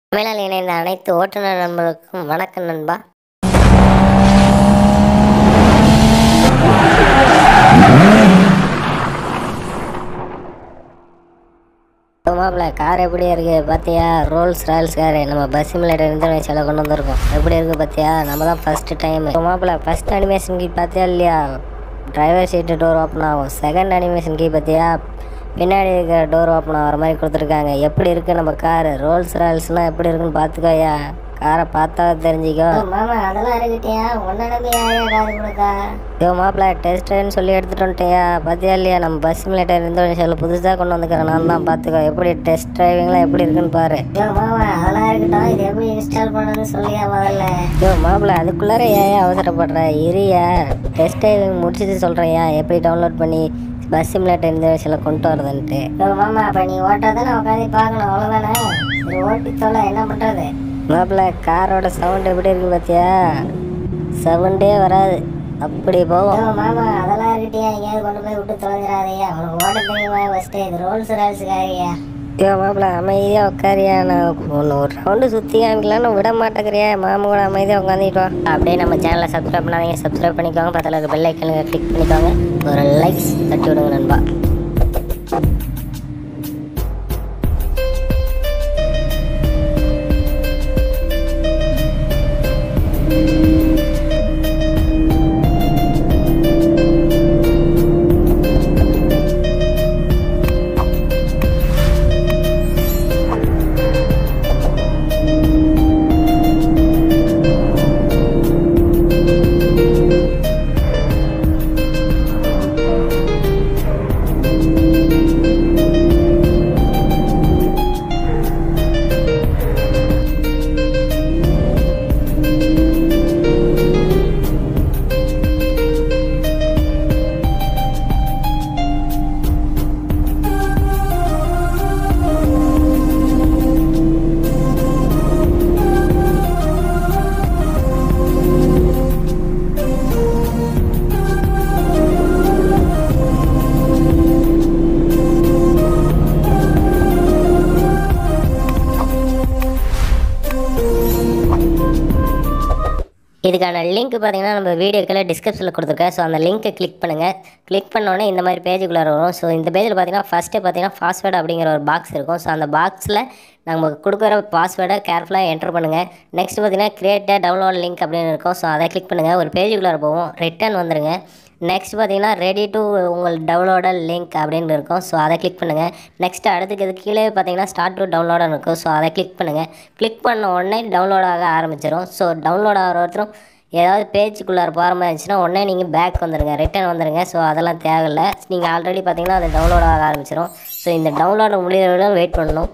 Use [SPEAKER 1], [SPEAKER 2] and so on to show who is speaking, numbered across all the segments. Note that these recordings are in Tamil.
[SPEAKER 1] தமிழில் இணைந்த அனைத்து ஓட்டுநர் நண்பர்களுக்கும் வணக்கம் நண்பா மாப்பிள்ள கார் எப்படி இருக்கு பார்த்தியா ரோல்ஸ் ராயல்ஸ் கார் நம்ம பஸ் சிமுலேட்டர் இந்தோனேஷியாவில் கொண்டு வந்திருக்கோம் எப்படி இருக்கு பார்த்தியா நம்ம தான் ஃபர்ஸ்ட் டைம் மாப்பிள்ள ஃபர்ஸ்ட் அனிமேஷன் கீ பார்த்தியா இல்லையா டிரைவர் சீட்டு டோர் ஓப்பன் ஆகும் செகண்ட் அனிமேஷன் கீ பார்த்தியா பின்னாடி இருக்கிற டோர் ஓப்பன் ஆகிற மாதிரி கொடுத்துருக்காங்க எப்படி இருக்கு நம்ம கார் ரோல்ஸ் ராயல்ஸ்லாம் எப்படி இருக்குன்னு பார்த்துக்கோயா காரை பார்த்தா தெரிஞ்சிக்கோ
[SPEAKER 2] மாமா அதெல்லாம் இருக்கட்டியா உன்ன நம்பி யாரையா காது கொடுக்கா
[SPEAKER 1] ஐயோ மாப்பிள்ள டெஸ்ட்டுன்னு சொல்லி எடுத்துட்டு வந்துட்டியா பார்த்தியா இல்லையா நம்ம பஸ் சிமுலேட்டர் இந்தோனேஷியாவில் புதுசாக கொண்டு வந்துக்கிறேன் நான் தான் பார்த்துக்கோ எப்படி டெஸ்ட் டிரைவிங்லாம் எப்படி இருக்குன்னு பாரு
[SPEAKER 2] ஐயோ மாமா அதெல்லாம் இருக்கட்டும் இது எப்படி இன்ஸ்டால் பண்ணணும்னு சொல்லியா முதல்ல
[SPEAKER 1] ஐயோ மாப்பிள்ள அதுக்குள்ளார ஏன் அவசரப்படுற இரியா டெஸ்ட் டிரைவிங் முடிச்சுட்டு சொல்கிறேயா எப்படி டவுன்லோட் பண்ணி பஸ் சிமுலேட்டர் இந்தோனேஷியாவில் கொண்டு வரதுன்ட்டு
[SPEAKER 2] ஐயோ மாமா அப்ப நீ ஓட்டாதானே உட்காந்து பார்க்கணும் அவ்வளோதானே சரி ஓட்டி தொலை என்ன பண்றது
[SPEAKER 1] மாப்பிள்ள காரோட சவுண்ட் எப்படி இருக்கு பார்த்தியா சவுண்டே வராது அப்படி போகும்
[SPEAKER 2] ஐயோ மாமா அதெல்லாம் இருக்கட்டியா எங்கேயாவது கொண்டு போய் விட்டு தொலைஞ்சிடாதயா உனக்கு ஓட்ட தெரியுமா ஃபஸ்ட்டு இது ரோல்ஸ் ரால்ஸ் காரியா
[SPEAKER 1] ஐயோ மாப்பிள்ள அமைதியாக உட்காரியா நான் ஒன்று ஒரு ரவுண்டு சுற்றி காமிக்கலான்னு விட மாட்டேங்கிறியா மாமா கூட அமைதியாக உட்காந்துட்டு வா அப்படியே நம்ம சேனலை சப்ஸ்கிரைப் பண்ணாதீங்க சப்ஸ்கிரைப் பண்ணிக்கோங்க பக்கத்தில் இருக்க பெல் ஐக்கனுங்க கிளிக் பண்ணிக்கோங்க ஒரு லைக்ஸ் தட்டி விடுங்க நண்பா இதுக்கான லிங்க் பார்த்தீங்கன்னா நம்ம வீடியோக்கில் டிஸ்கிரிப்ஷனில் கொடுத்துருக்கேன் ஸோ அந்த லிங்க்கை கிளிக் பண்ணுங்கள் கிளிக் பண்ணோன்னே இந்த மாதிரி பேஜுக்குள்ளே வரும் ஸோ இந்த பேஜில் பார்த்தீங்கன்னா ஃபஸ்ட்டு பார்த்தீங்கன்னா பாஸ்வேர்டு அப்படிங்கிற ஒரு பாக்ஸ் இருக்கும் ஸோ அந்த பாக்ஸில் நம்ம கொடுக்குற பாஸ்வேர்டை கேர்ஃபுல்லாக என்டர் பண்ணுங்கள் நெக்ஸ்ட் பார்த்தீங்கன்னா கிரியேட் டவுன்லோட் லிங்க் அப்படின்னு இருக்கும் ஸோ அதை கிளிக் பண்ணுங்கள் ஒரு பேஜுக்குள்ளே போவோம் ரிட்டர்ன் வந்துருங்க நெக்ஸ்ட் பார்த்தீங்கன்னா ரெடி டு உங்கள் டவுன்லோட லிங்க் அப்படின்னு இருக்கும் ஸோ அதை கிளிக் பண்ணுங்கள் நெக்ஸ்ட் அடுத்துக்கு இது கீழே பார்த்தீங்கன்னா ஸ்டார்ட் டு டவுன்லோட் இருக்கும் ஸோ அதை கிளிக் பண்ணுங்கள் கிளிக் பண்ண உடனே டவுன்லோட் ஆக ஆரம்பிச்சிடும் ஸோ டவுன்லோட் ஆகிற ஒருத்தரும் ஏதாவது பேஜுக்குள்ளார போகிற மாதிரி இருந்துச்சுன்னா உடனே நீங்கள் பேக் வந்துடுங்க ரிட்டர்ன் வந்துடுங்க ஸோ அதெல்லாம் தேவையில்லை நீங்கள் ஆல்ரெடி பார்த்தீங்கன்னா அது டவுன்லோட் ஆக ஆரம்பிச்சிடும் ஸோ இந்த டவுன்லோட் முடிகிற வரை வெயிட் பண்ணணும்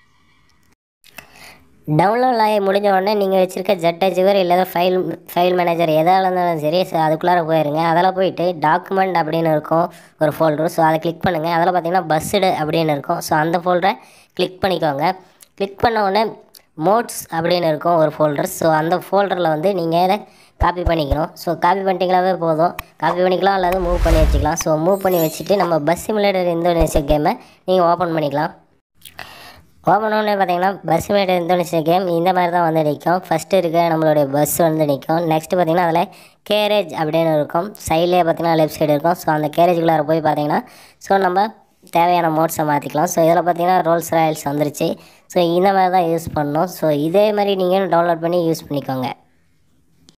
[SPEAKER 1] டவுன்லோட் ஆகி முடிஞ்ச உடனே நீங்கள் வச்சுருக்க ஜெட் அச்சீவர் இல்லை ஃபைல் ஃபைல் மேனேஜர் எதாக இருந்தாலும் சரி ஸோ அதுக்குள்ளார போயிருங்க அதில் போயிட்டு டாக்குமெண்ட் அப்படின்னு இருக்கும் ஒரு ஃபோல்டர் ஸோ அதை கிளிக் பண்ணுங்கள் அதில் பார்த்தீங்கன்னா பஸ்ஸுடு அப்படின்னு இருக்கும் ஸோ அந்த ஃபோல்டரை கிளிக் பண்ணிக்கோங்க கிளிக் பண்ண உடனே மோட்ஸ் அப்படின்னு இருக்கும் ஒரு ஃபோல்டர் ஸோ அந்த ஃபோல்டரில் வந்து நீங்கள் இதை காப்பி பண்ணிக்கணும் ஸோ காப்பி பண்ணிட்டீங்களாவே போதும் காப்பி பண்ணிக்கலாம் அல்லது மூவ் பண்ணி வச்சுக்கலாம் ஸோ மூவ் பண்ணி வச்சுட்டு நம்ம பஸ் சிமுலேட்டர் இந்தோனேஷியா கேமை நீங்கள் ஓப்பன் பண்ணிக்கலாம் ஓப்பன் ஒன்று பார்த்தீங்கன்னா பஸ் மேட் இந்தோனேஷியா கேம் இந்த மாதிரி தான் வந்து நிற்கும் ஃபஸ்ட்டு இருக்க நம்மளுடைய பஸ் வந்து நிற்கும் நெக்ஸ்ட் பார்த்தீங்கன்னா அதில் கேரேஜ் அப்படின்னு இருக்கும் சைட்லேயே பார்த்தீங்கன்னா லெஃப்ட் சைடு இருக்கும் ஸோ அந்த கேரேஜுக்குள்ளார போய் பார்த்தீங்கன்னா ஸோ நம்ம தேவையான மோட்ஸை மாற்றிக்கலாம் ஸோ இதில் பார்த்தீங்கன்னா ரோல்ஸ் ராயல்ஸ் வந்துருச்சு ஸோ இந்த மாதிரி தான் யூஸ் பண்ணணும் ஸோ இதே மாதிரி நீங்கள் டவுன்லோட் பண்ணி யூஸ் பண்ணிக்கோங்க